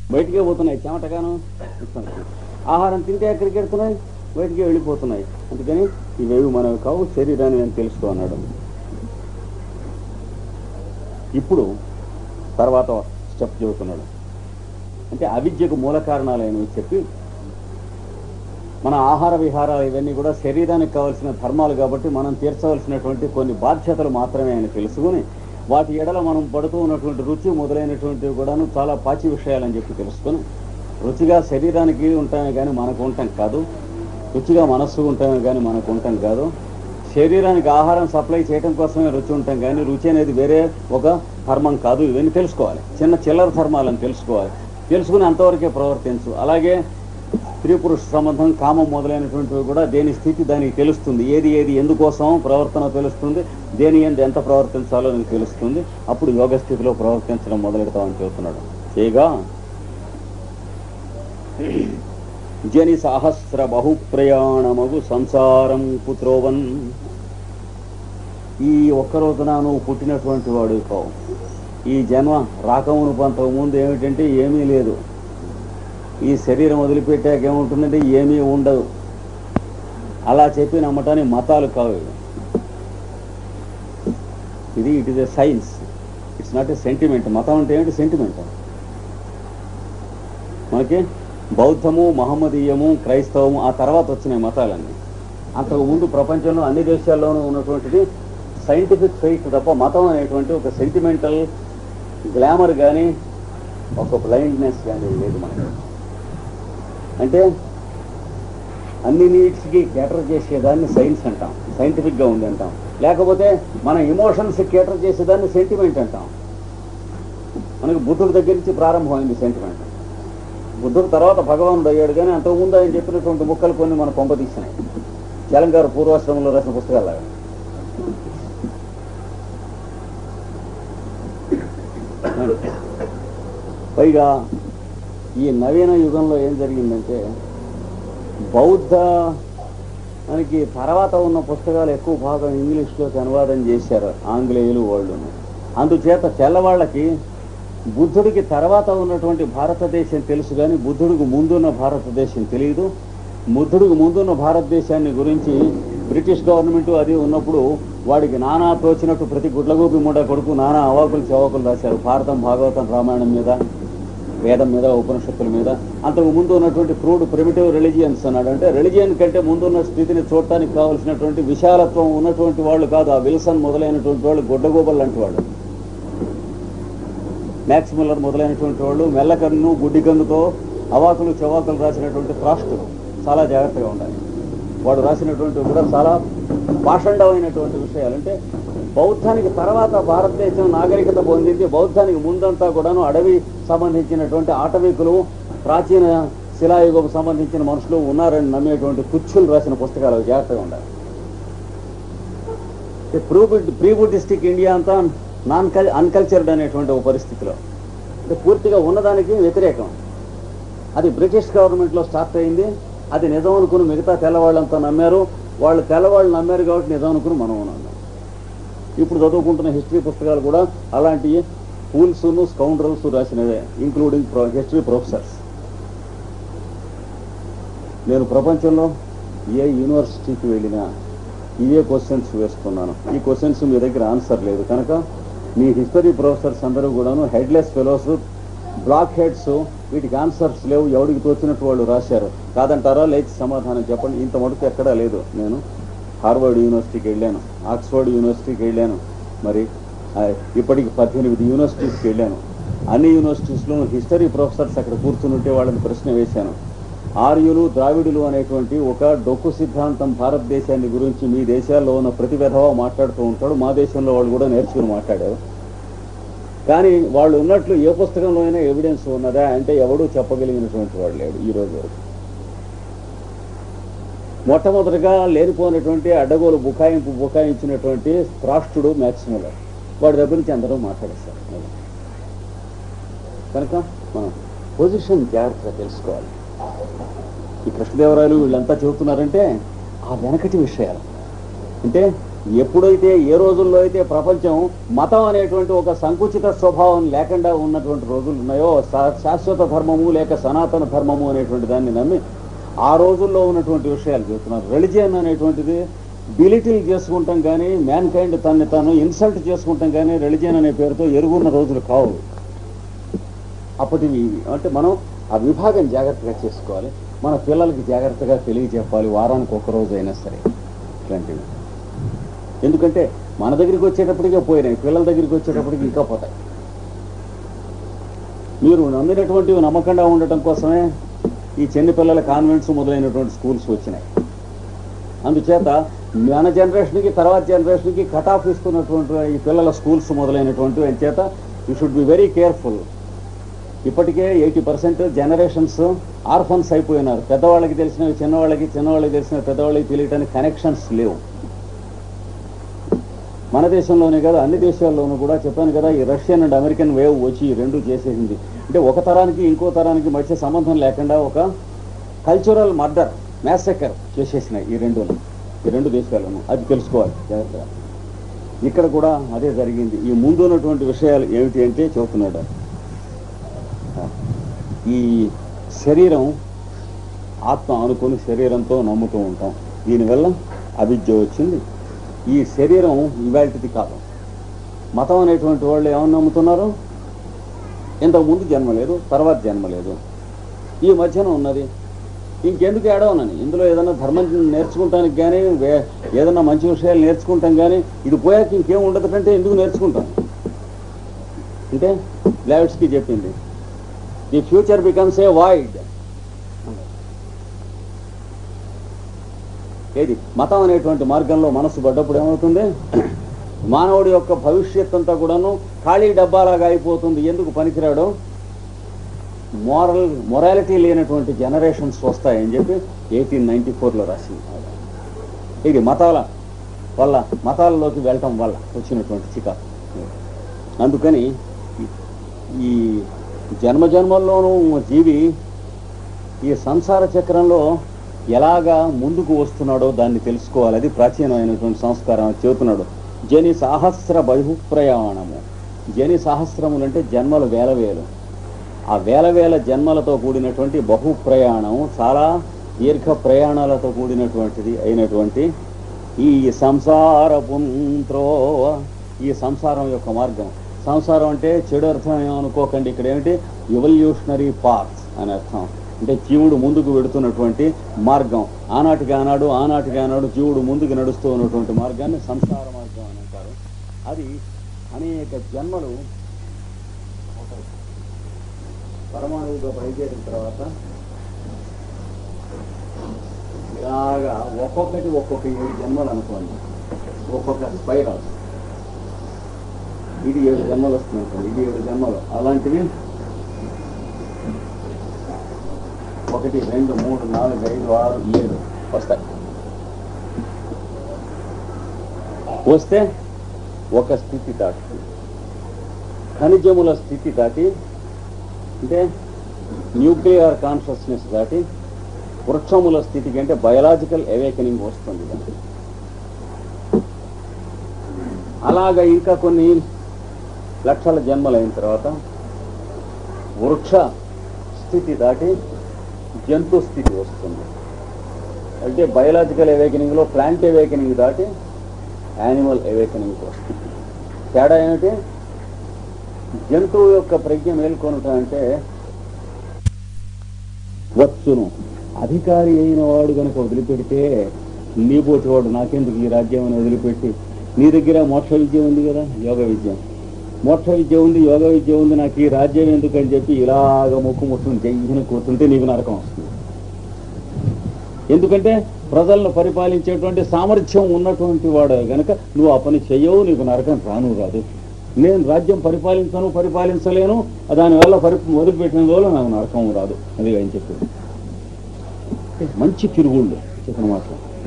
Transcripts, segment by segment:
బయటికే పోతున్నాయి చెమటగాను ఇస్తున్నాయి. ఆహారం తింటే ఎక్కడికి వెళ్తున్నాయి బయటికే వెళ్ళిపోతున్నాయి అందుకని ఇవేవి మనవి కావు శరీరాన్ని నేను తెలుసుకో అన్నాడు ఇప్పుడు తర్వాత స్టెప్ చెబుతున్నాడు అంటే అవిద్యకు మూల కారణాలైనవి చెప్పి మన ఆహార విహారాలు ఇవన్నీ కూడా శరీరానికి కావాల్సిన ధర్మాలు కాబట్టి మనం తీర్చవలసినటువంటి కొన్ని బాధ్యతలు మాత్రమే ఆయన తెలుసుకుని వాటి ఎడల మనం పడుతూ ఉన్నటువంటి రుచి మొదలైనటువంటివి కూడాను చాలా పాచి విషయాలని చెప్పి తెలుసుకొని రుచిగా శరీరానికి ఉంటామే కానీ మనకు ఉంటాం కాదు రుచిగా మనస్సు ఉంటామే కానీ మనకు ఉంటాం కాదు శరీరానికి ఆహారం సప్లై చేయడం కోసమే రుచి ఉంటాం కానీ రుచి అనేది వేరే ఒక ధర్మం కాదు ఇవన్నీ తెలుసుకోవాలి చిన్న చిల్లర ధర్మాలను తెలుసుకోవాలి తెలుసుకుని అంతవరకే ప్రవర్తించు అలాగే స్త్రీ పురుష సంబంధం కామం మొదలైనటువంటివి కూడా దేని స్థితి దానికి తెలుస్తుంది ఏది ఏది ఎందుకోసం ప్రవర్తన తెలుస్తుంది దేని ఎందు ఎంత ప్రవర్తించాలో నీకు తెలుస్తుంది అప్పుడు యోగ స్థితిలో ప్రవర్తించడం మొదలెడతామని చెబుతున్నాడు చేయగా జని సహస్ర బహుప్రయాణమగు సంసారం పుత్రోవన్ ఈ ఒక్క రోజున నువ్వు పుట్టినటువంటి వాడు కావు ఈ జన్మ రాకమును పంతకు ముందు ఏమిటంటే ఏమీ లేదు ఈ శరీరం వదిలిపెట్టాక ఏముంటుందంటే ఏమీ ఉండదు అలా చెప్పి నమ్మటానికి మతాలు కావు ఇవి. ఇది it is a science it's not a sentiment మతం అంటే ఏంటి సెంటిమెంట్ మనకి బౌద్ధము మహమ్మదీయము క్రైస్తవము ఆ తర్వాత వచ్చినాయి మతాలన్నీ అంతకు ముందు ప్రపంచంలో అన్ని దేశాల్లోనూ ఉన్నటువంటిది సైంటిఫిక్ ఫెయిత్ తప్ప మతం అనేటువంటి ఒక సెంటిమెంటల్ గ్లామర్ కానీ ఒక బ్లైండ్నెస్ కానీ లేదు మనకి అంటే అన్ని నీడ్స్కి కేటర్ చేసేదాన్ని సైన్స్ అంటాం సైంటిఫిక్గా ఉంది అంటాం లేకపోతే మన ఎమోషన్స్ కేటర్ చేసేదాన్ని సెంటిమెంట్ అంటాం మనకి బుద్ధుడి దగ్గర నుంచి ప్రారంభమైంది సెంటిమెంట్ బుద్ధుడు తర్వాత భగవానుడు అయ్యాడు కానీ అంతకుముందు ఆయన చెప్పినటువంటి ముక్కలు కొన్ని మన కొంప తీసినాయి జలంగారు పూర్వాశ్రమంలో రాసిన పుస్తకాలు పైగా ఈ నవీన యుగంలో ఏం జరిగిందంటే బౌద్ధ మనకి తర్వాత ఉన్న పుస్తకాలు ఎక్కువ భాగం ఇంగ్లీష్లోకి అనువాదం చేశారు ఆంగ్లేయులు వాళ్ళును అందుచేత తెల్లవాళ్ళకి బుద్ధుడికి తర్వాత ఉన్నటువంటి భారతదేశం తెలుసు కానీ బుద్ధుడికి ముందున్న భారతదేశం తెలియదు బుద్ధుడికి ముందున్న భారతదేశాన్ని గురించి బ్రిటిష్ గవర్నమెంట్ అది ఉన్నప్పుడు వాడికి నానా తోచినట్టు ప్రతి గుడ్లగూపి మూడ కొడుకు నానా అవాకులు చవాకులు రాశారు భారతం భాగవతం రామాయణం మీద వేదం మీద ఉపనిషత్తుల మీద అంతకు ముందు ఉన్నటువంటి క్రూడ్ ప్రిమిటివ్ రిలీజియన్స్ అన్నాడు అంటే రిలీజియన్ కంటే ముందున్న స్థితిని చూడటానికి కావలసినటువంటి విశాలత్వం ఉన్నటువంటి వాళ్ళు కాదు ఆ విల్సన్ మొదలైనటువంటి వాళ్ళు గుడ్డగూబలు లాంటి వాళ్ళు మ్యాక్స్ మిల్లర్ మొదలైనటువంటి వాళ్ళు మెల్లకన్ను గుడ్డి కన్నుతో అవాకులు చవాకులు రాసినటువంటి రాష్ట్రులు చాలా జాగ్రత్తగా ఉండాలి వాడు రాసినటువంటి కూడా చాలా పాషండమైనటువంటి విషయాలు అంటే బౌద్ధానికి తర్వాత భారతదేశం నాగరికత పొందింది బౌద్ధానికి ముందంతా కూడాను అడవి సంబంధించినటువంటి ఆటవికులు ప్రాచీన శిలాయుగం సంబంధించిన మనుషులు ఉన్నారని నమ్మేటువంటి కుచ్చులు రాసిన పుస్తకాలు అవి జాగ్రత్తగా ఉండాలి ప్రీ ప్రీ బుద్ధిస్టిక్ ఇండియా అంతా నాన్ కల్ అన్కల్చర్డ్ అనేటువంటి ఒక పరిస్థితిలో అంటే పూర్తిగా ఉన్నదానికి వ్యతిరేకం అది బ్రిటిష్ గవర్నమెంట్లో స్టార్ట్ అయింది అది నిజం అనుకుని మిగతా తెల్లవాళ్ళంతా నమ్మారు వాళ్ళు తెల్లవాళ్ళు నమ్మారు కాబట్టి నిజం అనుకుని మనం నమ్మాం ఇప్పుడు చదువుకుంటున్న హిస్టరీ పుస్తకాలు కూడా అలాంటి ఫూల్స్ను స్కౌండ్రల్స్ రాసినవే ఇంక్లూడింగ్ హిస్టరీ ప్రొఫెసర్స్ నేను ప్రపంచంలో ఏ యూనివర్సిటీకి వెళ్ళినా ఇవే క్వశ్చన్స్ వేస్తున్నాను ఈ క్వశ్చన్స్ మీ దగ్గర ఆన్సర్ లేదు కనుక మీ హిస్టరీ ప్రొఫెసర్స్ అందరూ కూడాను హెడ్లెస్ ఫెలోస్ బ్లాక్ హెడ్స్ వీటికి ఆన్సర్స్ లేవు ఎవడికి తోచినట్టు వాళ్ళు రాశారు కాదంటారా లేచి సమాధానం చెప్పండి ఇంత మటుకు ఎక్కడా లేదు నేను హార్వర్డ్ యూనివర్సిటీకి వెళ్ళాను ఆక్స్ఫర్డ్ యూనివర్సిటీకి వెళ్ళాను మరి ఆ, ఇప్పటికి పద్దెనిమిది యూనివర్సిటీస్కి వెళ్ళాను అన్ని యూనివర్సిటీస్లో హిస్టరీ ప్రొఫెసర్స్ అక్కడ కూర్చుని వాళ్ళని ప్రశ్న వేశాను ఆర్యులు ద్రావిడులు అనేటువంటి ఒక డొక్కు సిద్ధాంతం భారతదేశాన్ని గురించి మీ దేశాల్లో ఉన్న ప్రతి విధవ మాట్లాడుతూ ఉంటాడు మా దేశంలో వాళ్ళు కూడా నేర్చుకుని మాట్లాడారు కానీ వాళ్ళు ఉన్నట్లు ఏ పుస్తకంలో అయినా ఎవిడెన్స్ ఉన్నదా అంటే ఎవడూ చెప్పగలిగినటువంటి వాడు లేడు ఈ రోజు వరకు మొట్టమొదటిగా లేనిపోయినటువంటి అడ్డగోలు బుకాయింపు బుకాయించినటువంటి రాష్ట్రుడు మ్యాక్సిమలర్ వాడి దగ్గర నుంచి అందరూ మాట్లాడేస్తారు కనుక మనం పొజిషన్ జాగ్రత్తగా తెలుసుకోవాలి ఈ కృష్ణదేవరాయలు వీళ్ళంతా చెబుతున్నారంటే ఆ వెనకటి విషయాలు అంటే ఎప్పుడైతే ఏ రోజుల్లో అయితే ప్రపంచం మతం అనేటువంటి ఒక సంకుచిత స్వభావం లేకుండా ఉన్నటువంటి రోజులు ఉన్నాయో శా- శాశ్వత ధర్మము లేక సనాతన ధర్మము అనేటువంటి దాన్ని నమ్మి ఆ రోజుల్లో ఉన్నటువంటి విషయాలు చెప్తున్నారు రెలిజియన్ అనేటువంటిది బిలిటిల్ చేసుకుంటాం కానీ మ్యాన్ కైండ్ తన్ని తాను ఇన్సల్ట్ చేసుకుంటాం కానీ రెలిజియన్ అనే పేరుతో ఎరుగున్న రోజులు కావు అప్పటివి ఇవి. అంటే మనం ఆ విభాగం జాగ్రత్తగా చేసుకోవాలి మన పిల్లలకి జాగ్రత్తగా తెలియజెప్పాలి వారానికి ఒక రోజు అయినా సరే ఇట్లాంటివి ఎందుకంటే మన దగ్గరికి వచ్చేటప్పటికే పోయినాయి పిల్లల దగ్గరికి వచ్చేటప్పటికి ఇంకా పోతాయి మీరు నమ్మినటువంటివి నమ్మకంగా ఉండటం కోసమే ఈ చిన్న పిల్లల కాన్వెంట్స్ మొదలైనటువంటి స్కూల్స్ వచ్చినాయి అందుచేత మన జనరేషన్కి తర్వాత జనరేషన్కి కట్ ఆఫ్ ఇస్తున్నటువంటి ఈ పిల్లల స్కూల్స్ మొదలైనటువంటి చేత you should be very careful ఇప్పటికే ఎయిటీ పర్సెంట్ జనరేషన్స్ ఆర్ఫన్స్ అయిపోయినారు పెద్దవాళ్ళకి తెలిసినవి చిన్నవాళ్ళకి చిన్నవాళ్ళకి తెలిసినవి పెద్దవాళ్ళకి తెలియటానికి కనెక్షన్స్ లేవు మన దేశంలోనే కదా అన్ని దేశాల్లోనూ కూడా చెప్పాను కదా ఈ రష్యన్ అండ్ అమెరికన్ వేవ్ వచ్చి ఈ రెండు చేసేసింది అంటే ఒక తరానికి ఇంకో తరానికి మధ్య సంబంధం లేకుండా ఒక కల్చరల్ మర్డర్ మ్యాసెకర్ చేసేసినాయి ఈ రెండు ఈ రెండు దేశాలను అది తెలుసుకోవాలి జాగ్రత్తగా ఇక్కడ కూడా అదే జరిగింది ఈ ముందు ఉన్నటువంటి విషయాలు ఏమిటి అంటే చెబుతున్నాడు ఈ శరీరం ఆత్మ అనుకుని శరీరంతో నమ్ముతూ ఉంటాం దీనివల్ల అవిద్య వచ్చింది ఈ శరీరం ఇవాళది కాదు మతం అనేటువంటి వాళ్ళు ఏమని నమ్ముతున్నారు ఇంతకు ముందు జన్మ లేదు తర్వాత జన్మ లేదు ఈ మధ్యన ఉన్నది ఇంకెందుకు ఏడవనని ఇందులో ఏదైనా ధర్మం నేర్చుకుంటానికి కానీ వే- ఏదైనా మంచి విషయాలు నేర్చుకుంటాం కానీ ఇది పోయాక ఇంకేం ఉండదు కంటే ఎందుకు నేర్చుకుంటాం అంటే బ్లావిడ్స్కి చెప్పింది the future becomes a void ఏది మతం అనేటువంటి మార్గంలో మనసు పడ్డప్పుడు ఏమవుతుంది మానవుడి యొక్క భవిష్యత్ అంతా కూడాను ఖాళీ డబ్బాలాగా అయిపోతుంది ఎందుకు పనికిరాడు మోరల్ మొరాలిటీ లేనటువంటి జనరేషన్స్ వస్తాయని చెప్పి ఎయిటీన్ నైన్టీ ఫోర్లో రాసింది ఇది మతాల వల్ల మతాలలోకి వెళ్ళటం వల్ల వచ్చినటువంటి చికాకు అందుకని ఈ జన్మ జన్మల్లోనూ జీవి ఈ సంసార చక్రంలో ఎలాగా ముందుకు వస్తున్నాడో దాన్ని తెలుసుకోవాలి అది ప్రాచీనమైనటువంటి సంస్కారం అని చెబుతున్నాడు జని సహస్ర బహుప్రయాణము జని సహస్రములు అంటే జన్మలు వేల వేలు ఆ వేల వేల జన్మలతో కూడినటువంటి బహు ప్రయాణం చాలా దీర్ఘ ప్రయాణాలతో కూడినటువంటిది అయినటువంటి ఈ సంసార పుంత్రో ఈ సంసారం యొక్క మార్గం సంసారం అంటే చెడు అర్థం ఏమనుకోకండి ఇక్కడ ఏమిటి ఎవల్యూషనరీ పాత్ అని అర్థం అంటే జీవుడు ముందుకు వెడుతున్నటువంటి మార్గం ఆనాటికి ఆనాడు ఆనాటికి ఆనాడు జీవుడు ముందుకు నడుస్తూ ఉన్నటువంటి మార్గాన్ని సంసార మార్గం అని అంటారు అది అనేక జన్మలు పరమాణువుగా బయలుదేరిన తర్వాత ఇలాగా ఒక్కొక్కటి ఒక్కొక్క ఏడు జన్మలు అనుకోండి ఒక్కొక్క స్పైరల్ ఇది ఏడు జన్మలు వస్తుంది అనుకోండి ఇది ఏడు జన్మలు అలాంటివి ఒకటి రెండు మూడు నాలుగు ఐదు ఆరు ఏడు వస్తాయి వస్తే ఒక స్థితి దాటి ఖనిజముల స్థితి దాటి అంటే న్యూక్లియర్ కాన్షియస్నెస్ దాటి వృక్షముల స్థితికి అంటే బయలాజికల్ అవేకనింగ్ వస్తుంది దానికి. అలాగా ఇంకా కొన్ని లక్షల జన్మలైన తర్వాత వృక్ష స్థితి దాటి జంతు స్థితి వస్తుంది అంటే బయలాజికల్ అవేకనింగ్లో ప్లాంట్ అవేకనింగ్ దాటి యానిమల్ అవేకనింగ్ వస్తుంది తేడా ఏమిటి జంతువు యొక్క ప్రజ్ఞ మేల్కొనటం అంటే వచ్చును అధికారి అయిన వాడు కనుక వదిలిపెడితే నీపోటి వాడు నాకెందుకు ఈ రాజ్యం అని వదిలిపెట్టి నీ దగ్గర మోక్ష విద్య ఉంది కదా యోగ విద్య మోక్ష విద్య ఉంది యోగ విద్య ఉంది నాకు ఈ రాజ్యం ఎందుకు అని చెప్పి ఇలాగ ముక్కు ముట్టుకుని జయ్యని కూర్చుంటే నీకు నరకం వస్తుంది ఎందుకంటే ప్రజలను పరిపాలించేటువంటి సామర్థ్యం ఉన్నటువంటి వాడు గనక నువ్వు ఆ పని చెయ్యవు నీకు నరకం రాను రాదు నేను రాజ్యం పరిపాలించను పరిపాలించలేను దానివల్ల పరి మొదలుపెట్టిన వల్ల నాకు నరకం రాదు అది ఆయన చెప్పింది మంచి తిరుగుళ్ళు చెప్పిన మాట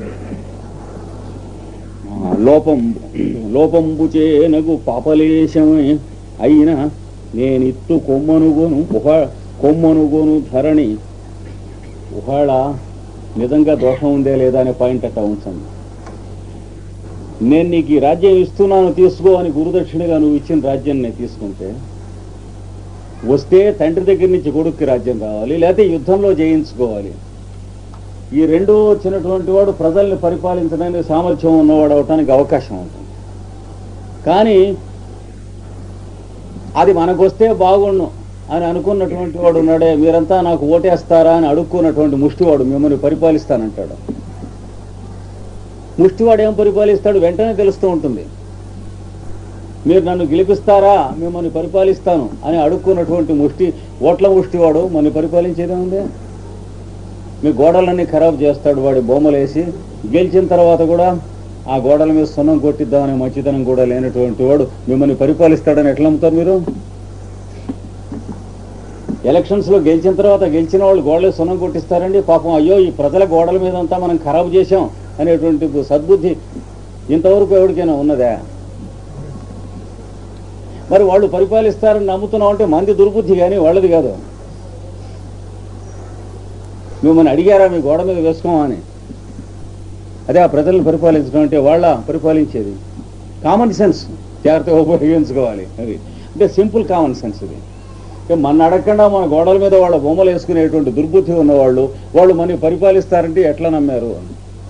లోపం లోపంబుచే నగు పాపలేశమే అయిన నేనిత్తు కొమ్మనుగోను ఉహ కొమ్మనుగోను ధరణి ఉహాళ నిజంగా దోషం ఉందే లేదా అనే పాయింట్ అట్లా ఉంచండి నేను నీకు ఈ రాజ్యం ఇస్తున్నాను తీసుకో అని గురుదక్షిణగా నువ్వు ఇచ్చిన రాజ్యం నేను తీసుకుంటే వస్తే తండ్రి దగ్గర నుంచి కొడుక్కి రాజ్యం కావాలి లేకపోతే యుద్ధంలో జయించుకోవాలి ఈ రెండు వచ్చినటువంటి వాడు ప్రజల్ని పరిపాలించడానికి సామర్థ్యం ఉన్నవాడు అవటానికి అవకాశం ఉంటుంది కానీ అది మనకు వస్తే బాగుండు అని అనుకున్నటువంటి వాడు ఉన్నాడే మీరంతా నాకు ఓటేస్తారా అని అడుక్కున్నటువంటి ముష్టివాడు మిమ్మల్ని పరిపాలిస్తానంటాడు ముష్టివాడు ఏం పరిపాలిస్తాడు వెంటనే తెలుస్తూ ఉంటుంది మీరు నన్ను గెలిపిస్తారా మిమ్మల్ని పరిపాలిస్తాను అని అడుక్కున్నటువంటి ముష్టి ఓట్ల ముష్టివాడు మన పరిపాలించేదే ఉంది మీ గోడలన్నీ ఖరాబ్ చేస్తాడు వాడి బొమ్మలేసి గెలిచిన తర్వాత కూడా ఆ గోడల మీద సున్నం కొట్టిద్దామనే మంచితనం కూడా లేనటువంటి వాడు మిమ్మల్ని పరిపాలిస్తాడని ఎట్లా నమ్ముతారు మీరు ఎలక్షన్స్ లో గెలిచిన తర్వాత గెలిచిన వాళ్ళు గోడలు సున్నం కొట్టిస్తారండి పాపం అయ్యో ఈ ప్రజల గోడల మీద అంతా మనం ఖరాబ్ చేశాం అనేటువంటి సద్బుద్ధి ఇంతవరకు ఎవరికైనా ఉన్నదా మరి వాళ్ళు పరిపాలిస్తారని నమ్ముతున్నాం అంటే మంది దుర్బుద్ధి కానీ వాళ్ళది కాదు మిమ్మల్ని అడిగారా మీ గోడ మీద వేసుకోమని అదే ఆ ప్రజలను పరిపాలించడం అంటే వాళ్ళ పరిపాలించేది కామన్ సెన్స్ జాగ్రత్తగా ఉపయోగించుకోవాలి అది అంటే సింపుల్ కామన్ సెన్స్ ఇది ఇక మన అడగకుండా మన గోడల మీద వాళ్ళ బొమ్మలు వేసుకునేటువంటి దుర్బుద్ధి ఉన్నవాళ్ళు వాళ్ళు మనని పరిపాలిస్తారంటే ఎట్లా నమ్మారు అని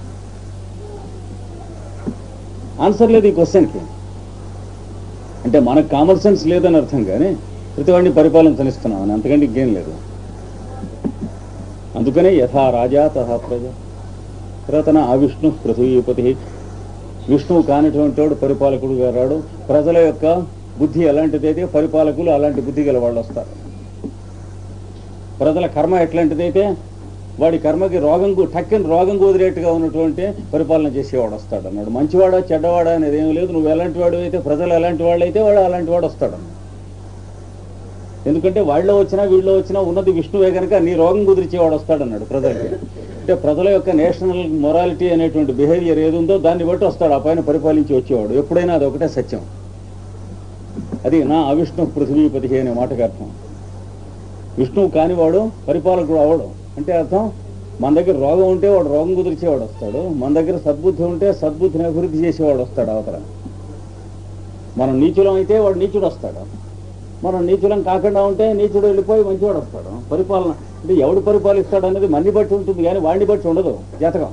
ఆన్సర్ లేదు ఈ క్వశ్చన్కి అంటే మనకు కామన్ సెన్స్ లేదని అర్థం కానీ ప్రతి వాడిని పరిపాలించనిస్తున్నాం అని అంతకంటే ఇంకేం లేదు అందుకనే యథా రాజా తథా ప్రజ తర్వాత అవిష్ణు పృథ్వీపతి విష్ణువు కానిటువంటి వాడు పరిపాలకుడుగా రాడు ప్రజల యొక్క బుద్ధి ఎలాంటిదైతే పరిపాలకులు అలాంటి బుద్ధి గల వాళ్ళు వస్తారు ప్రజల కర్మ ఎట్లాంటిదైతే వాడి కర్మకి రోగం కు- టక్కని రోగం కుదిరేట్టుగా ఉన్నటువంటి పరిపాలన చేసేవాడు వస్తాడు అన్నాడు మంచివాడా చెడ్డవాడా అనేది ఏం లేదు నువ్వు ఎలాంటి వాడు అయితే ప్రజలు ఎలాంటి వాళ్ళు అయితే వాడు అలాంటి వాడు వస్తాడు అన్నాడు ఎందుకంటే వాళ్ళలో వచ్చినా వీళ్ళలో వచ్చినా ఉన్నది విష్ణువే కనుక నీ రోగం కుదిరిచేవాడు వస్తాడన్నాడు ప్రజలకి అంటే ప్రజల యొక్క నేషనల్ మొరాలిటీ అనేటువంటి బిహేవియర్ ఏది ఉందో దాన్ని బట్టి వస్తాడు ఆ పైన పరిపాలించి వచ్చేవాడు ఎప్పుడైనా అది ఒకటే సత్యం అది నా అవిష్ణు పృథ్వీపతి అనే మాటకు అర్థం విష్ణువు కానివాడు పరిపాలకుడు అవడు అంటే అర్థం మన దగ్గర రోగం ఉంటే వాడు రోగం కుదిరిచేవాడు వస్తాడు మన దగ్గర సద్బుద్ధి ఉంటే సద్బుద్ధిని అభివృద్ధి చేసేవాడు వస్తాడు అవతల మనం నీచులం అయితే వాడు నీచుడు వస్తాడు మనం నీచులం కాకుండా ఉంటే నీచుడు వెళ్ళిపోయి మంచివాడు వస్తాడు పరిపాలన అంటే ఎవడు పరిపాలిస్తాడు అనేది మన్ని బట్టి ఉంటుంది కానీ వాడిని బట్టి ఉండదు జాతకం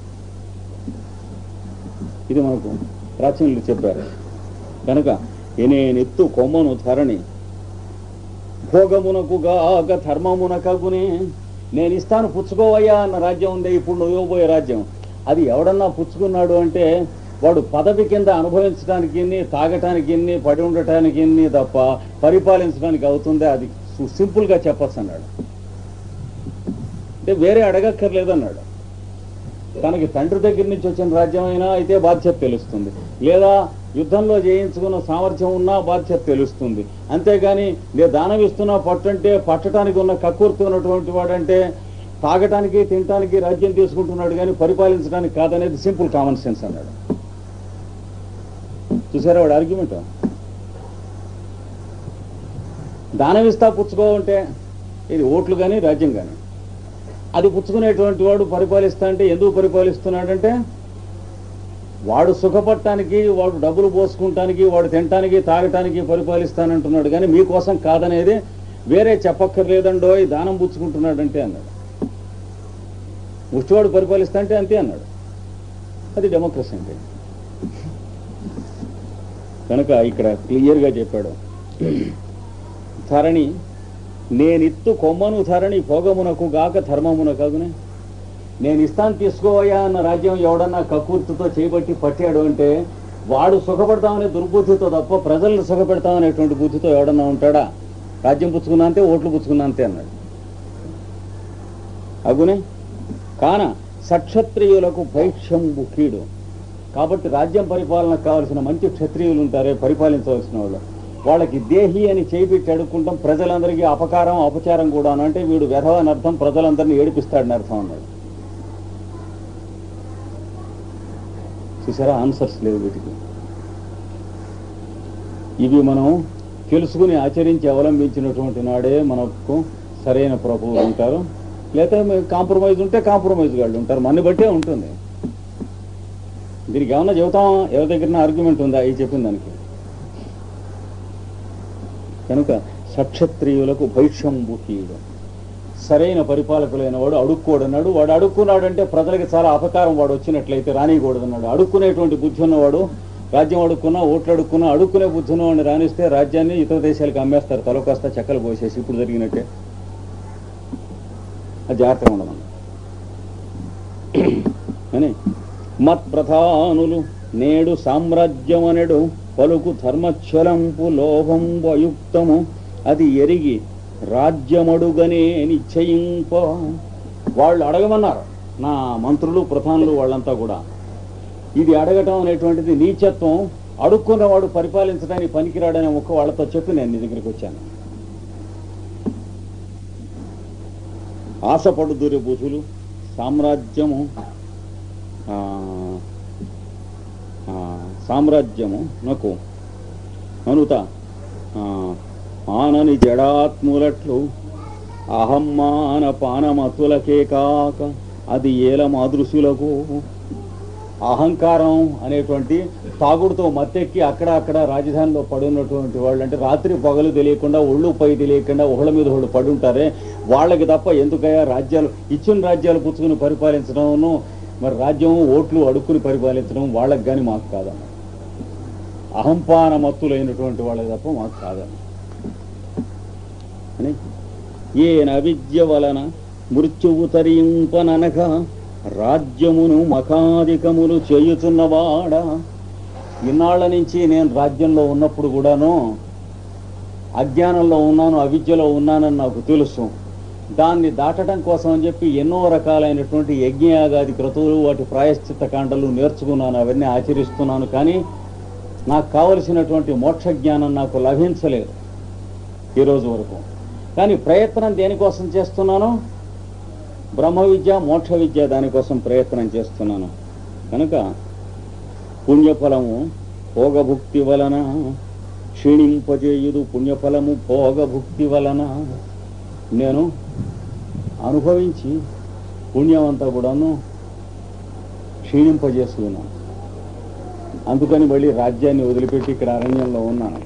ఇది మనకు ప్రాచీనులు చెప్పారు కనుక ఎనేనెత్తు కొమ్మను ధరణి భోగమునకు గాక ధర్మమునకగునే నేను ఇస్తాను పుచ్చుకోవయ్యా అన్న రాజ్యం ఉంది ఇప్పుడు నువ్వు ఇవ్వబోయే రాజ్యం అది ఎవడన్నా పుచ్చుకున్నాడు అంటే వాడు పదవి కింద అనుభవించడానికి ఇన్ని తాగటానికి ఇన్ని పడి ఉండటానికి ఇన్ని తప్ప పరిపాలించడానికి అవుతుందే అది సు- సింపుల్గా చెప్పచ్చు అన్నాడు అంటే వేరే అడగక్కర్లేదు అన్నాడు తనకి తండ్రి దగ్గర నుంచి వచ్చిన రాజ్యం అయినా అయితే బాధ్యత తెలుస్తుంది లేదా యుద్ధంలో జయించుకున్న సామర్థ్యం ఉన్నా బాధ్యత తెలుస్తుంది అంతేగాని నేను దానం ఇస్తున్నా పట్టంటే పట్టడానికి ఉన్న కక్కుర్తి ఉన్నటువంటి వాడంటే తాగటానికి తినటానికి రాజ్యం తీసుకుంటున్నాడు కానీ పరిపాలించడానికి కాదనేది సింపుల్ కామన్ సెన్స్ అన్నాడు చూసారా వాడు ఆర్గ్యుమెంట్ దానం ఇస్తా పుచ్చుకోవంటే ఇది ఓట్లు కానీ రాజ్యం కానీ అది పుచ్చుకునేటువంటి వాడు పరిపాలిస్తా అంటే ఎందుకు పరిపాలిస్తున్నాడంటే వాడు సుఖపడటానికి వాడు డబ్బులు పోసుకుంటానికి వాడు తినటానికి తాగటానికి పరిపాలిస్తానంటున్నాడు కానీ మీకోసం కాదనేది వేరే చెప్పక్కర్లేదండో ఈ దానం పుచ్చుకుంటున్నాడంటే అన్నాడు ముష్టివాడు పరిపాలిస్తా అంటే అంతే అన్నాడు అది డెమోక్రసీ అంటే కనుక ఇక్కడ క్లియర్గా చెప్పాడు ధరణి నేనిత్తు కొమ్మను ధరణి భోగమునకు గాక ధర్మమునకగునే నేను ఇస్తాను తీసుకోవయ్యా అన్న రాజ్యం ఎవడన్నా కకూర్తితో చేయబట్టి పట్టాడు అంటే వాడు సుఖపడతామనే దుర్బుద్ధితో తప్ప ప్రజలను సుఖపెడతామనేటువంటి బుద్ధితో ఎవడన్నా ఉంటాడా రాజ్యం పుచ్చుకున్నా అంతే ఓట్లు పుచ్చుకున్నా అంతే అన్నాడు అగునే కాన సక్షత్రియులకు భైక్ష్యంబు కీడు కాబట్టి రాజ్యం పరిపాలనకు కావాల్సిన మంచి క్షత్రియులు ఉంటారే పరిపాలించవలసిన వాళ్ళు వాళ్ళకి దేహి అని చేయిపెట్టి అడుక్కుంటాం ప్రజలందరికీ అపకారం అపచారం కూడా అంటే వీడు వ్యధవ అని అర్థం ప్రజలందరినీ ఏడిపిస్తాడని అర్థం అన్నాడు చూసారా ఆన్సర్స్ లేవు వీటికి ఇవి మనం తెలుసుకుని ఆచరించి అవలంబించినటువంటి నాడే మనకు సరైన ప్రభువులు ఉంటారు లేదా కాంప్రమైజ్ ఉంటే కాంప్రమైజ్ వాళ్ళు ఉంటారు మన బట్టే ఉంటుంది దీనికి ఏమన్నా చెబుతామా ఎవరి దగ్గర ఆర్గ్యుమెంట్ ఉందా ఈ చెప్పిన దానికి కనుక సక్షత్రియులకు భైక్షంబుకీయుడు సరైన పరిపాలకులైన వాడు అడుక్కోడన్నాడు వాడు అడుక్కున్నాడంటే ప్రజలకి చాలా అపకారం వాడు వచ్చినట్లయితే రానికూడదన్నాడు అడుక్కునేటువంటి బుద్ధి ఉన్నవాడు రాజ్యం అడుక్కున్నా ఓట్లు అడుక్కున్నా అడుక్కునే బుద్ధి ఉన్నవాడిని రాణిస్తే రాజ్యాన్ని ఇతర దేశాలకు అమ్మేస్తారు తల కాస్త చెక్కలు పోసేసి ఇప్పుడు జరిగినట్టే అది జాగ్రత్తగా ఉండమన్న అని మత్ప్రధానులు నేడు సామ్రాజ్యమనెడు పలుకు ధర్మచ్చలంపు లోభం వయుక్తము అది ఎరిగి రాజ్యమడుగనే నిశ్చయింప వాళ్ళు అడగమన్నారు నా మంత్రులు ప్రధానులు వాళ్ళంతా కూడా ఇది అడగటం అనేటువంటిది నీచత్వం అడుక్కున్నవాడు పరిపాలించడానికి పనికిరాడనే ఒక్క వాళ్ళతో చెప్పి నేను నీ దగ్గరికి వచ్చాను ఆశపడు దుర్బుధులు సామ్రాజ్యము ఆ, ఆ, సామ్రాజ్యము నాకు అనుత ఆ, ఆనని జడాత్ములట్లు అహమ్మాన పానమతులకే కాక అది ఏల మాదృశులకు అహంకారం అనేటువంటి తాగుడుతో మత్తెక్కి అక్కడ అక్కడ రాజధానిలో పడున్నటువంటి వాళ్ళు అంటే రాత్రి పగలు తెలియకుండా ఒళ్ళు పై తెలియకుండా ఒకళ్ళ మీద ఒకళ్ళు పడి ఉంటారే వాళ్ళకి తప్ప ఎందుకయ్యా రాజ్యాలు ఇచ్చిన రాజ్యాలు పుచ్చుకుని పరిపాలించడం మరి రాజ్యం ఓట్లు అడుక్కుని పరిపాలించడం వాళ్ళకి కానీ మాకు కాదన్న అహంపాన మత్తులైనటువంటి వాళ్ళకి తప్ప మాకు కాదన్న అని ఏన విద్య వలన మృత్యువు తరింపననక రాజ్యమును మఖాధికములు చేయుచున్నవాడా ఇన్నాళ్ల నుంచి నేను రాజ్యంలో ఉన్నప్పుడు కూడాను అజ్ఞానంలో ఉన్నాను అవిద్యలో ఉన్నానని నాకు తెలుసు దాన్ని దాటడం కోసం అని చెప్పి ఎన్నో రకాలైనటువంటి యజ్ఞయాగాది క్రతువులు వాటి ప్రాయశ్చిత్త కాండలు నేర్చుకున్నాను అవన్నీ ఆచరిస్తున్నాను కానీ నాకు కావలసినటువంటి మోక్ష జ్ఞానం నాకు లభించలేదు ఈరోజు వరకు కానీ ప్రయత్నం దేనికోసం చేస్తున్నాను బ్రహ్మ విద్య మోక్ష విద్య దానికోసం ప్రయత్నం చేస్తున్నాను కనుక పుణ్యఫలము భోగభుక్తి వలన క్షీణింపజేయుదు పుణ్యఫలము భోగభుక్తి వలన నేను అనుభవించి పుణ్యం అంతా కూడాను క్షీణింపజేస్తున్నాను అందుకని మళ్ళీ రాజ్యాన్ని వదిలిపెట్టి ఇక్కడ అరణ్యంలో ఉన్నాను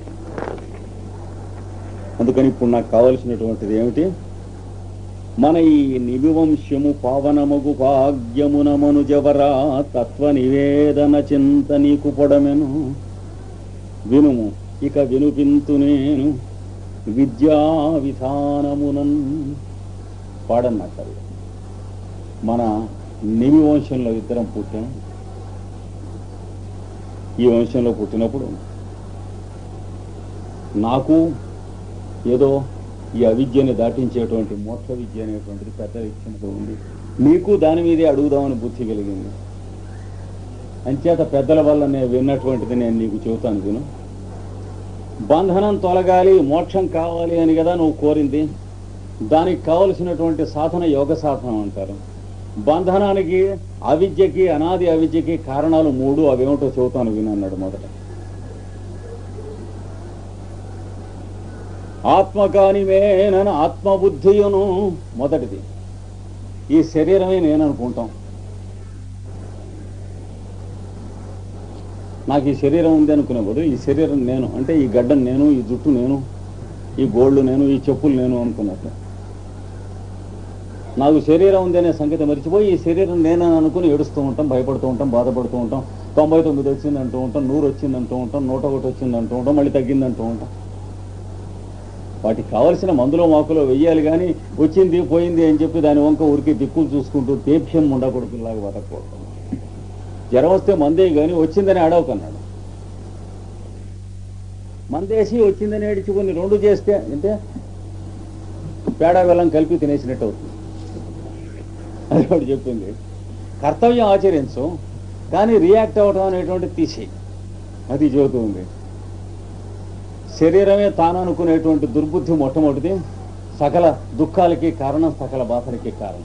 అందుకని ఇప్పుడు నాకు కావలసినటువంటిది ఏమిటి మన ఈ నివివంశము పావనమగు భాగ్యమున మనుజవరా తత్వ నివేదన చింత నీకు పొడమెను వినుము ఇక వినుపింతు నేను విద్యా విధానమునన్ పాడన్నట్టు మన నిమి వంశంలో ఇద్దరం పుట్టాం ఈ వంశంలో పుట్టినప్పుడు నాకు ఏదో ఈ అవిద్యని దాటించేటువంటి మోక్ష విద్య అనేటువంటిది పెద్ద ఇచ్చినది ఉంది నీకు దాని మీదే అడుగుదామని బుద్ధి కలిగింది అంచేత పెద్దల వల్ల నేను విన్నటువంటిది నేను నీకు చెబుతాను విను బంధనం తొలగాలి మోక్షం కావాలి అని కదా నువ్వు కోరింది దానికి కావలసినటువంటి సాధన యోగ సాధన అంటారు బంధనానికి అవిద్యకి అనాది అవిద్యకి కారణాలు మూడు అవేమిటో చెబుతాను విను అన్నాడు మొదట ఆత్మకానిమేనన ఆత్మబుద్ధియును మొదటిది ఈ శరీరమే నేను అనుకుంటాం నాకు ఈ శరీరం ఉంది అనుకునే బదులు ఈ శరీరం నేను అంటే ఈ గడ్డం నేను ఈ జుట్టు నేను ఈ గోళ్ళు నేను ఈ చెప్పులు నేను అనుకున్నట్టు నాకు శరీరం ఉంది అనే సంగతి మర్చిపోయి ఈ శరీరం నేనని అనుకుని ఏడుస్తూ ఉంటాం భయపడుతూ ఉంటాం బాధపడుతూ ఉంటాం తొంభై తొమ్మిది వచ్చిందంటూ ఉంటాం నూరు వచ్చిందంటూ ఉంటాం నూట ఒకటి వచ్చిందంటూ ఉంటాం మళ్ళీ తగ్గిందంటూ ఉంటాం వాటికి కావలసిన మందులో మాకులో వెయ్యాలి కానీ వచ్చింది పోయింది అని చెప్పి దాని వంక ఊరికి దిక్కులు చూసుకుంటూ తేప్యం ఉండకూడదులాగా బతకూడదు జ్వరం వస్తే మందే కానీ వచ్చిందని అడవకన్నాడు మందేసి వచ్చిందని ఏడ్చుకుని రెండు చేస్తే అంటే పేడ బెల్లం కలిపి తినేసినట్టు అవుతుంది అది ఒకటి చెప్పింది కర్తవ్యం ఆచరించు కానీ రియాక్ట్ అవ్వటం అనేటువంటిది తీసేయి అది చెబుతుంది శరీరమే తాను అనుకునేటువంటి దుర్బుద్ధి మొట్టమొదటిది సకల దుఃఖాలకి కారణం సకల బాధలకి కారణం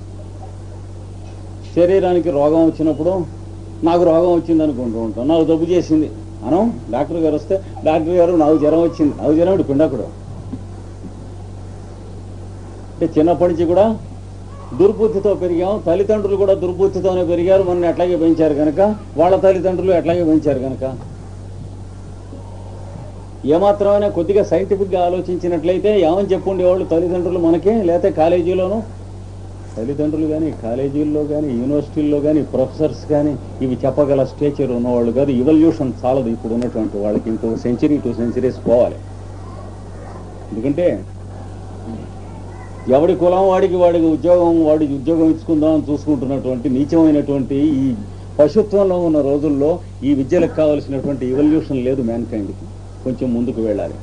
శరీరానికి రోగం వచ్చినప్పుడు నాకు రోగం వచ్చింది అనుకుంటూ ఉంటాం నాకు జబ్బు చేసింది అనం డాక్టర్ గారు వస్తే డాక్టర్ గారు నాకు జ్వరం వచ్చింది నాకు జ్వరం పిండకుడు అంటే చిన్నప్పటి నుంచి కూడా దుర్బుద్ధితో పెరిగాం తల్లిదండ్రులు కూడా దుర్బుద్ధితోనే పెరిగారు మన ఎట్లాగే పెంచారు కనుక వాళ్ళ తల్లిదండ్రులు ఎట్లాగే పెంచారు కనుక ఏమాత్రమైనా కొద్దిగా సైంటిఫిక్గా ఆలోచించినట్లయితే ఏమని చెప్పుండేవాళ్ళు తల్లిదండ్రులు మనకి లేకపోతే కాలేజీలోనూ తల్లిదండ్రులు కానీ కాలేజీల్లో కానీ యూనివర్సిటీల్లో కానీ ప్రొఫెసర్స్ కానీ ఇవి చెప్పగల స్టేచర్ ఉన్నవాళ్ళు కాదు ఇవల్యూషన్ చాలదు ఇప్పుడు ఉన్నటువంటి వాళ్ళకి ఇంకొక సెంచరీ టూ సెంచరీస్ పోవాలి ఎందుకంటే ఎవడి కులం వాడికి వాడికి ఉద్యోగం వాడికి ఉద్యోగం ఇచ్చుకుందాం చూసుకుంటున్నటువంటి నీచమైనటువంటి ఈ పశుత్వంలో ఉన్న రోజుల్లో ఈ విద్యలకు కావలసినటువంటి ఇవల్యూషన్ లేదు మ్యాన్కైండ్కి కొంచెం ముందుకు వెళ్ళాలి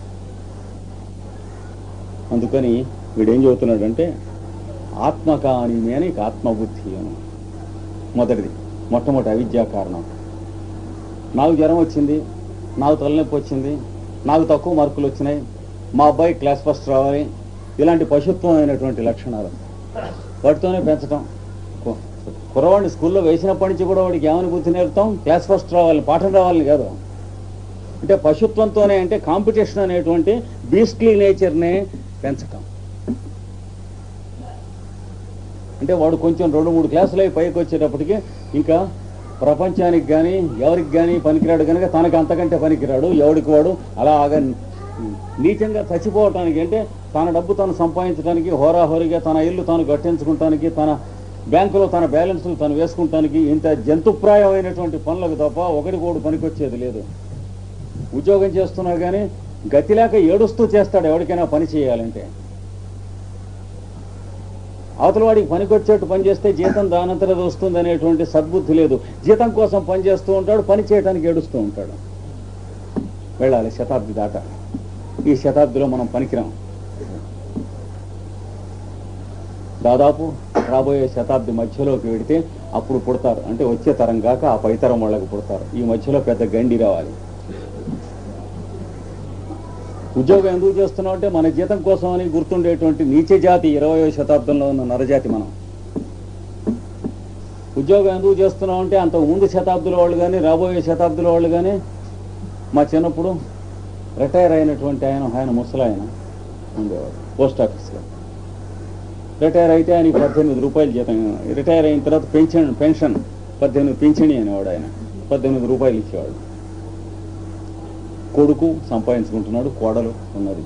అందుకని వీడేం చెబుతున్నాడంటే ఆత్మకాని అని ఆత్మబుద్ధి అని మొదటిది మొట్టమొదటి అవిద్యా కారణం నాకు జ్వరం వచ్చింది నాకు తలనొప్పి వచ్చింది నాకు తక్కువ మార్కులు వచ్చినాయి మా అబ్బాయి క్లాస్ ఫస్ట్ రావాలి ఇలాంటి పశుత్వమైనటువంటి లక్షణాలు వాటితోనే పెంచటం కు- కుర్రవాడిని స్కూల్లో వేసినప్పటి నుంచి కూడా వాడికి ఏమని బుద్ధి నేర్పుతాం క్లాస్ ఫస్ట్ రావాలని పాఠం రావాలని కాదు అంటే పశుత్వంతోనే అంటే కాంపిటీషన్ అనేటువంటి బీస్ట్లీ నేచర్నే పెంచటం అంటే వాడు కొంచెం రెండు మూడు క్లాసులు అయి పైకి వచ్చేటప్పటికి ఇంకా ప్రపంచానికి కానీ ఎవరికి కానీ పనికిరాడు కనుక తనకు అంతకంటే పనికిరాడు ఎవడికి వాడు అలాగా నీచంగా చచ్చిపోవటానికి అంటే తన డబ్బు తను సంపాదించడానికి హోరాహోరీగా తన ఇల్లు తాను కట్టించుకుంటానికి తన బ్యాంకులో తన బ్యాలెన్స్లు తను వేసుకుంటానికి ఇంత జంతుప్రాయమైనటువంటి పనులకు తప్ప ఒకటి కోడు పనికొచ్చేది లేదు ఉద్యోగం చేస్తున్నా కానీ గతి లేక ఏడుస్తూ చేస్తాడు ఎవరికైనా పని చేయాలంటే అవతల వాడికి పనికొచ్చేట్టు పని చేస్తే జీతం దానంతరం వస్తుంది అనేటువంటి సద్బుద్ధి లేదు జీతం కోసం పని చేస్తూ ఉంటాడు పని చేయడానికి ఏడుస్తూ ఉంటాడు వెళ్ళాలి శతాబ్ది దాకా ఈ శతాబ్దిలో మనం పనికిరాం దాదాపు రాబోయే శతాబ్ది మధ్యలోకి వెడితే అప్పుడు పుడతారు అంటే వచ్చే తరం కాక ఆ పైతరం వాళ్ళకి పుడతారు ఈ మధ్యలో పెద్ద గండి రావాలి ఉద్యోగం ఎందుకు చేస్తున్నాం అంటే మన జీతం కోసం అని గుర్తుండేటువంటి నీచ జాతి ఇరవయో శతాబ్దంలో ఉన్న నరజాతి మనం ఉద్యోగం ఎందుకు చేస్తున్నాం అంటే అంతకు ముందు శతాబ్దుల వాళ్ళు కానీ రాబోయే శతాబ్దుల వాళ్ళు కానీ మా చిన్నప్పుడు రిటైర్ అయినటువంటి ఆయన ఆయన ముసలాయన ఉండేవాడు పోస్ట్ ఆఫీస్లో రిటైర్ అయితే ఆయనకి పద్దెనిమిది రూపాయలు జీతం రిటైర్ అయిన తర్వాత పెన్షన్ పెన్షన్ పద్దెనిమిది పింఛని అనేవాడు ఆయన పద్దెనిమిది రూపాయలు ఇచ్చేవాడు కొడుకు సంపాదించుకుంటున్నాడు కోడలు ఉన్నది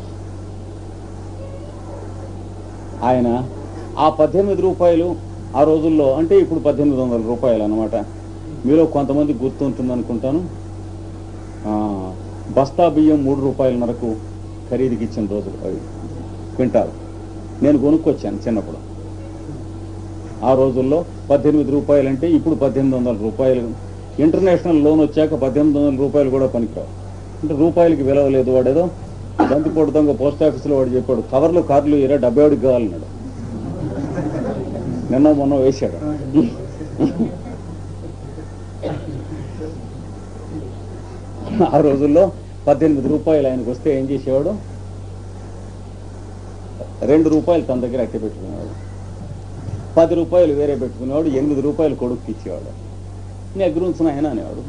ఆయన ఆ పద్దెనిమిది రూపాయలు ఆ రోజుల్లో అంటే ఇప్పుడు పద్దెనిమిది వందల రూపాయలు అనమాట మీలో కొంతమంది గుర్తుంటుంది అనుకుంటాను ఆ, బస్తా బియ్యం మూడు రూపాయలన్నరకు ఖరీదుకి ఇచ్చిన రోజులు అవి క్వింటాల్ నేను కొనుక్కొచ్చాను చిన్నప్పుడు ఆ రోజుల్లో పద్దెనిమిది రూపాయలు అంటే ఇప్పుడు పద్దెనిమిది వందల రూపాయలు ఇంటర్నేషనల్ లోన్ వచ్చాక పద్దెనిమిది వందల రూపాయలు కూడా పనికిరావు అంటే రూపాయలకి విలువ లేదు వాడేదో బంతిపోటు దొంగ పోస్ట్ ఆఫీసులో వాడు చెప్పాడు కవర్లు కార్లు ఇరా డెబ్బై ఒకటికి కావాలన్నాడు నిన్న మొన్న వేశాడు ఆ రోజుల్లో పద్దెనిమిది రూపాయలు ఆయనకు వస్తే ఏం చేసేవాడు రెండు రూపాయలు తన దగ్గర అట్టి పెట్టుకునేవాడు పది రూపాయలు వేరే పెట్టుకునేవాడు ఎనిమిది రూపాయలు కొడుకు ఇచ్చేవాడు నీ దగ్గర ఉంచిన ఆయన అనేవాడు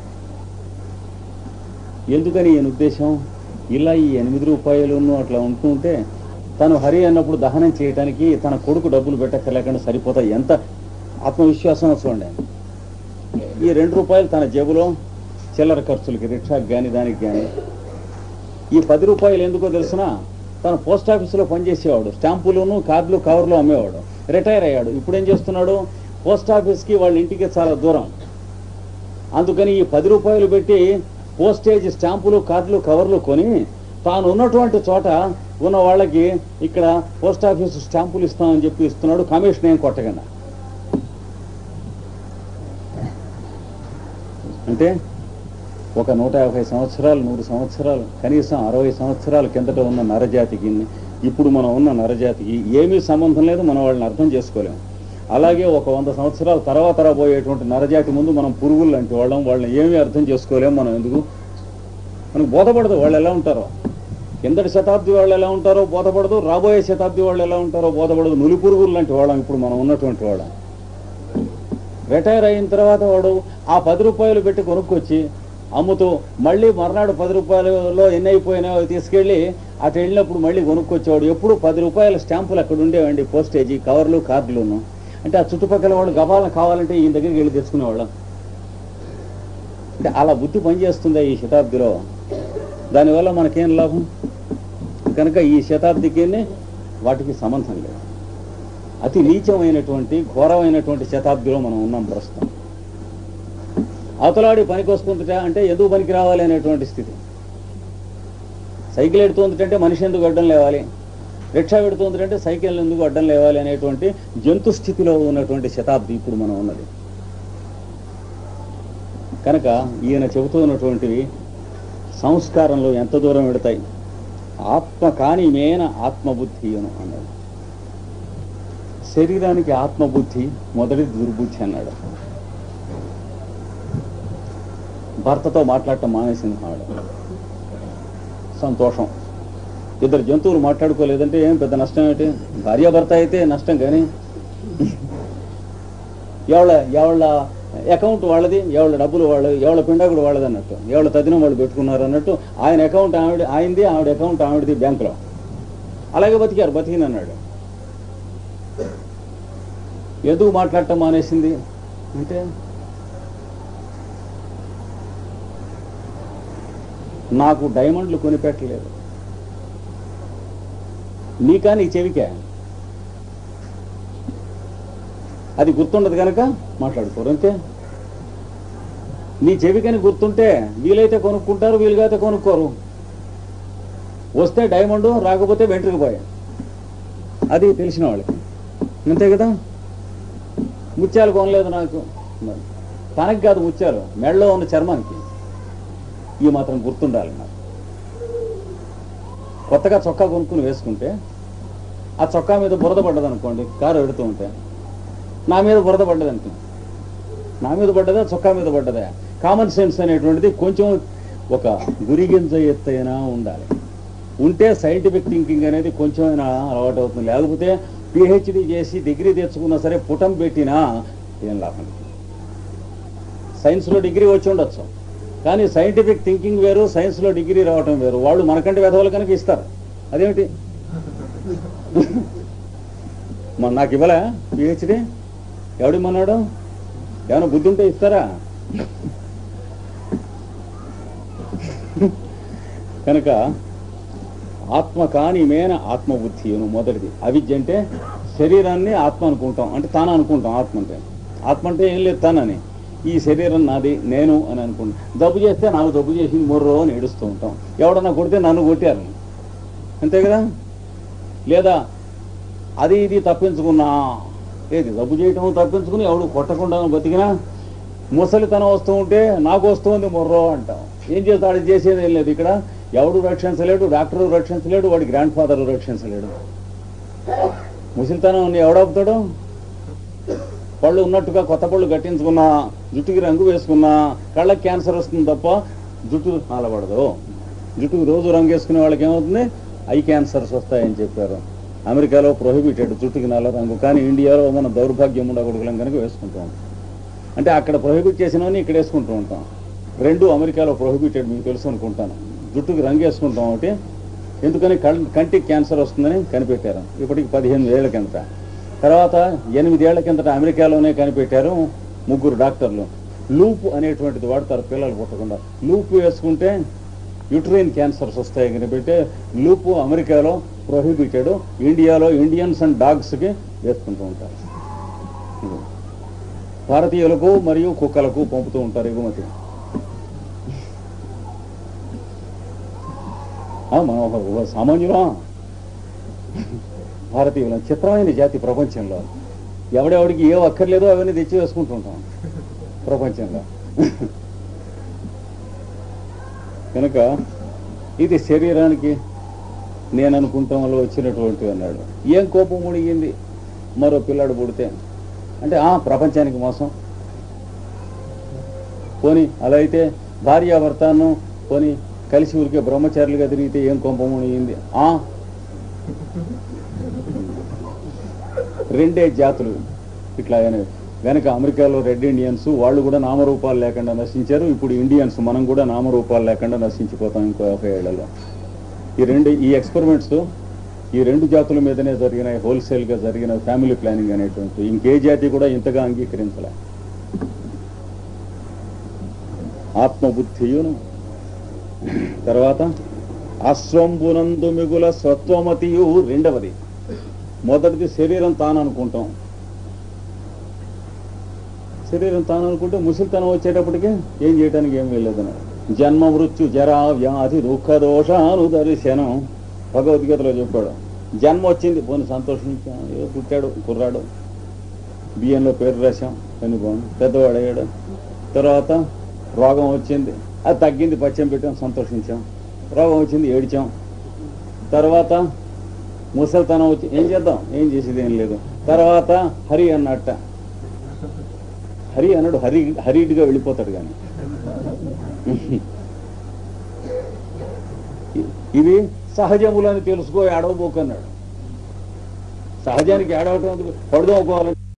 ఎందుకని ఈయన ఉద్దేశం ఇలా ఈ ఎనిమిది రూపాయలును అట్లా ఉంటుంటే తను హరి అన్నప్పుడు దహనం చేయడానికి తన కొడుకు డబ్బులు పెట్టక్కర్లేకుండా సరిపోతాయి ఎంత ఆత్మవిశ్వాసం చూడండి ఈ రెండు రూపాయలు తన జేబులో చిల్లర ఖర్చులకి రిక్షాకి కానీ దానికి కానీ ఈ పది రూపాయలు ఎందుకో తెలుసునా తను పోస్ట్ ఆఫీసులో పనిచేసేవాడు స్టాంపులను కార్డులు కవర్లు అమ్మేవాడు రిటైర్ అయ్యాడు ఇప్పుడు ఏం చేస్తున్నాడు పోస్ట్ ఆఫీస్కి వాళ్ళ ఇంటికి చాలా దూరం అందుకని ఈ పది రూపాయలు పెట్టి పోస్టేజ్ స్టాంపులు కార్డులు కవర్లు కొని తాను ఉన్నటువంటి చోట ఉన్న వాళ్ళకి ఇక్కడ పోస్ట్ ఆఫీస్ స్టాంపులు ఇస్తామని చెప్పి ఇస్తున్నాడు కమిషన్ ఏం కొట్టకుండా అంటే ఒక నూట యాభై సంవత్సరాలు నూరు సంవత్సరాలు కనీసం అరవై సంవత్సరాల కిందట ఉన్న నరజాతికి ఇప్పుడు మనం ఉన్న నరజాతికి ఏమీ సంబంధం లేదు మనం వాళ్ళని అర్థం చేసుకోలేము అలాగే ఒక వంద సంవత్సరాల తర్వాత రాబోయేటువంటి నరజాతి ముందు మనం పురుగులు లాంటి వాళ్ళం వాళ్ళని ఏమీ అర్థం చేసుకోలేము మనం ఎందుకు మనకు బోధపడదు వాళ్ళు ఎలా ఉంటారో కిందటి శతాబ్ది వాళ్ళు ఎలా ఉంటారో బోధపడదు రాబోయే శతాబ్ది వాళ్ళు ఎలా ఉంటారో బోధపడదు నులి పురుగులు లాంటి వాళ్ళం ఇప్పుడు మనం ఉన్నటువంటి వాళ్ళం రిటైర్ అయిన తర్వాత వాడు ఆ పది రూపాయలు పెట్టి కొనుక్కొచ్చి అమ్ముతూ మళ్ళీ మర్నాడు పది రూపాయలలో ఎన్ని అయిపోయినాయో అవి తీసుకెళ్ళి అటు వెళ్ళినప్పుడు మళ్ళీ కొనుక్కొచ్చేవాడు ఎప్పుడు పది రూపాయల స్టాంపులు అక్కడ ఉండేవండి పోస్టేజీ కవర్లు కార్డులును అంటే ఆ చుట్టుపక్కల వాళ్ళు గబాలను కావాలంటే ఈయన దగ్గరికి వెళ్ళి తెచ్చుకునేవాళ్ళం అంటే అలా బుద్ధి పనిచేస్తుందా ఈ శతాబ్దిలో దానివల్ల మనకేం లాభం కనుక ఈ శతాబ్దికి వాటికి సంబంధం లేదు అతి నీచమైనటువంటి ఘోరమైనటువంటి శతాబ్దిలో మనం ఉన్నాం ప్రస్తుతం అవతలాడి పనికి వస్తుందట అంటే ఎందుకు పనికి రావాలి అనేటువంటి స్థితి సైకిల్ ఎడుతుందంటే మనిషి ఎందుకు అడ్డం లేవాలి రిక్షా పెడుతుందంటే సైకిల్ ఎందుకు అడ్డం లేవాలి అనేటువంటి జంతు స్థితిలో ఉన్నటువంటి శతాబ్ది ఇప్పుడు మనం ఉన్నది కనుక ఈయన చెబుతూ ఉన్నటువంటివి సంస్కారంలో ఎంత దూరం పెడతాయి ఆత్మ కాని మేన ఆత్మబుద్ధి అను అన్నాడు శరీరానికి ఆత్మబుద్ధి మొదటి దుర్బుద్ధి అన్నాడు భర్తతో మాట్లాడటం మానేసింది ఆవిడ సంతోషం ఇద్దరు జంతువులు మాట్లాడుకోలేదంటే ఏం పెద్ద నష్టం ఏంటి భార్యాభర్త అయితే నష్టం కానీ ఎవళ్ళ ఎవళ్ళ అకౌంట్ వాళ్ళది ఎవళ్ళ డబ్బులు వాళ్ళది ఎవళ్ళ పిండాకుడు వాళ్ళది అన్నట్టు ఎవళ్ళ తదినం వాళ్ళు పెట్టుకున్నారు అన్నట్టు ఆయన అకౌంట్ ఆవిడ ఆయనది ఆవిడ అకౌంట్ ఆవిడది బ్యాంకులో అలాగే బతికారు బతికింది అన్నాడు ఎందుకు మాట్లాడటం మానేసింది అంటే నాకు డైమండ్లు కొనిపెట్టలేదు నీకా నీ చెవికే అది గుర్తుండదు కనుక మాట్లాడుకోరు అంతే నీ చెవికని గుర్తుంటే వీలైతే కొనుక్కుంటారు వీలుగా కొనుక్కోరు వస్తే డైమండ్ రాకపోతే వెంట్రుకు పోయా అది తెలిసిన వాళ్ళకి అంతే కదా ముత్యాలు కొనలేదు నాకు మరి తనకి కాదు ముత్యాలు మెడలో ఉన్న చర్మానికి ఈ మాత్రం గుర్తుండాలి నాకు కొత్తగా చొక్కా కొనుక్కుని వేసుకుంటే ఆ చొక్కా మీద బురద పడ్డది అనుకోండి కారు ఎడుతూ ఉంటే నా మీద బురద పడ్డది అనుకో నా మీద పడ్డదా చొక్కా మీద పడ్డదా కామన్ సెన్స్ అనేటువంటిది కొంచెం ఒక గురిగింజ ఎత్తైనా ఉండాలి ఉంటే సైంటిఫిక్ థింకింగ్ అనేది కొంచెమైనా అలవాటు అవుతుంది లేకపోతే పిహెచ్డి చేసి డిగ్రీ తెచ్చుకున్నా సరే పుటం పెట్టినా ఏం లాభం లేదు. సైన్స్లో డిగ్రీ వచ్చి ఉండొచ్చు కానీ సైంటిఫిక్ థింకింగ్ వేరు సైన్స్లో డిగ్రీ రావటం వేరు వాళ్ళు మనకంటే వెధవలు కనుక ఇస్తారు అదేమిటి మన నాకు ఇవ్వలే పిహెచ్డి ఎవడిమ్మన్నాడు ఏమైనా బుద్ధి ఉంటే ఇస్తారా కనుక ఆత్మ కాని మేన ఆత్మబుద్ధి అను మొదటిది అవిద్య అంటే శరీరాన్ని ఆత్మ అనుకుంటాం అంటే తాను అనుకుంటాం ఆత్మ అంటే ఆత్మ అంటే ఏం లేదు తానని ఈ శరీరం నాది నేను అని అనుకుంటాం జబ్బు చేస్తే నాకు జబ్బు చేసింది మొర్రో అని ఏడుస్తూ ఉంటాం ఎవడన్నా కొడితే నన్ను కొట్టారు అంతే కదా లేదా అది ఇది తప్పించుకున్నా ఏది జబ్బు చేయటం తప్పించుకుని ఎవడు కొట్టకుండా బతికినా ముసలితనం వస్తూ ఉంటే నాకు వస్తుంది మొర్రో అంటాం ఏం చేస్తాడు చేసేది ఏం లేదు ఇక్కడ ఎవడు రక్షించలేడు డాక్టరు రక్షించలేడు వాడి గ్రాండ్ ఫాదర్ రక్షించలేడు ముసలితనం ఎవడాపుతాడు పళ్ళు ఉన్నట్టుగా కొత్త పళ్ళు కట్టించుకున్నా జుట్టుకి రంగు వేసుకున్నా కళ్ళకి క్యాన్సర్ వస్తుంది తప్ప జుట్టు నలబడదు జుట్టుకి రోజు రంగు వేసుకునే వాళ్ళకి ఏమవుతుంది ఐ క్యాన్సర్స్ వస్తాయని చెప్పారు అమెరికాలో ప్రొహిబిటెడ్ జుట్టుకి నల్ల రంగు కానీ ఇండియాలో మన దౌర్భాగ్యం ఉండకూడదు కనుక వేసుకుంటూ ఉంటాం అంటే అక్కడ ప్రొహిబిట్ చేసినవని ఇక్కడ వేసుకుంటూ ఉంటాం రెండు అమెరికాలో ప్రొహిబిటెడ్ మీకు తెలుసు అనుకుంటాను జుట్టుకి రంగు వేసుకుంటాం ఒకటి ఎందుకని కం- కంటికి క్యాన్సర్ వస్తుందని కనిపెట్టారు ఇప్పటికి పదిహేను ఏళ్ల కిందట తర్వాత ఎనిమిదేళ్ల కిందట అమెరికాలోనే కనిపెట్టారు ముగ్గురు డాక్టర్లు లూప్ అనేటువంటిది వాడతారు పిల్లలు పుట్టకుండా లూప్ వేసుకుంటే యూట్రైన్ క్యాన్సర్స్ వస్తాయి కనిపెట్టే లూప్ అమెరికాలో ప్రొహిబిటెడ్ ఇండియాలో ఇండియన్స్ అండ్ డాగ్స్కి వేసుకుంటూ ఉంటారు ఇది. భారతీయులకు మరియు కుక్కలకు పంపుతూ ఉంటారు ఎగుమతి ఆ, మనం ఒక ఒక సామాన్యులం భారతీయులం చిత్రమైన జాతి ప్రపంచంలో ఎవడెవడికి ఏ అక్కర్లేదో అవన్నీ తెచ్చి వేసుకుంటూ ఉంటాం ప్రపంచంలో కనుక ఇది శరీరానికి నేను అనుకుంటాం వల్ల వచ్చినటువంటి అన్నాడు ఏం కోపం ముడిగింది మరో పిల్లాడు పుడితే అంటే ఆ ప్రపంచానికి మోసం పోని అలా అయితే భార్యాభర్తను పోని కలిసి ఊరికే బ్రహ్మచారులుగా తిరిగితే ఏం కోపం మునిగింది ఆ రెండే జాతులు ఇట్లా ఆయన గనక అమెరికాలో రెడ్ ఇండియన్స్ వాళ్ళు కూడా నామరూపాలు లేకుండా నశించారు ఇప్పుడు ఇండియన్స్ మనం కూడా నామరూపాలు లేకుండా నశించిపోతాం ఇంకో యాభై ఏళ్లలో ఈ రెండు ఈ ఎక్స్పెరిమెంట్స్ ఈ రెండు జాతుల మీదనే జరిగిన హోల్సేల్గా జరిగిన ఫ్యామిలీ ప్లానింగ్ అనేటువంటి ఇంకే జాతి కూడా ఇంతగా అంగీకరించలే ఆత్మబుద్ధియును తర్వాత అశ్వంబునందు మిగుల స్వత్వమతియు రెండవది మొదటిది శరీరం తాను అనుకుంటాం శరీరం తాను అనుకుంటే ముసలితనం వచ్చేటప్పటికే ఏం చేయడానికి ఏం వెళ్ళలేదు జన్మ మృత్యు జరా వ్యాధి దుఃఖ దోషాను దర్శనం భగవద్గీతలో చెప్పాడు జన్మ వచ్చింది పోనీ సంతోషించాం ఏదో పుట్టాడు కుర్రాడు బియ్యంలో పేరు రాశాం చనిపోను పెద్దవాడు అయ్యాడు తర్వాత రోగం వచ్చింది అది తగ్గింది పచ్చం పెట్టాం సంతోషించాం రోగం వచ్చింది ఏడిచాం తర్వాత ముసలితనం వచ్చి ఏం చేద్దాం ఏం చేసేది ఏం లేదు తర్వాత హరి అన్నట్ట హరి అన్నాడు హరి హరిడ్గా వెళ్ళిపోతాడు కానీ ఇది సహజములని తెలుసుకో ఏడవబోకన్నాడు సహజానికి ఏడవటం పడుదోకోవాలని